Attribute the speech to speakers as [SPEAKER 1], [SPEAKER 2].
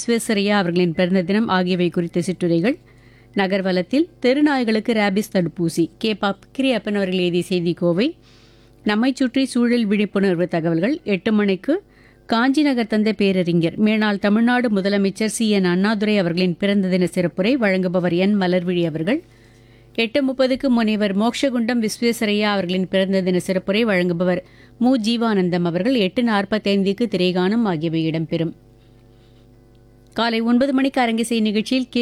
[SPEAKER 1] விஸ்வேஸ்வரையா அவர்களின் பிறந்த தினம் ஆகியவை குறித்த சிற்றுரைகள் நகர்வலத்தில் தெருநாய்களுக்கு ரேபிஸ் தடுப்பூசி கே பா கிரியப்பன் அவர்கள் எழுதிய செய்தி கோவை நம்மைச் சுற்றி சூழல் விழிப்புணர்வு தகவல்கள் எட்டு மணிக்கு காஞ்சி நகர் தந்தை பேரறிஞர் மேனாள் தமிழ்நாடு முதலமைச்சர் சி என் அண்ணாதுரை அவர்களின் பிறந்த தின சிறப்புரை வழங்குபவர் என் மலர்விழி அவர்கள் எட்டு முப்பதுக்கு முனைவர் மோக்ஷகுண்டம் விஸ்வேஸ்வரையா அவர்களின் பிறந்த தின சிறப்புரை வழங்குபவர் மு ஜீவானந்தம் அவர்கள் எட்டு நாற்பத்தைந்துக்கு திரைகானம் ஆகியவை இடம்பெறும் காலை ஒன்பது மணிக்கு அரங்கிசை நிகழ்ச்சியில் கே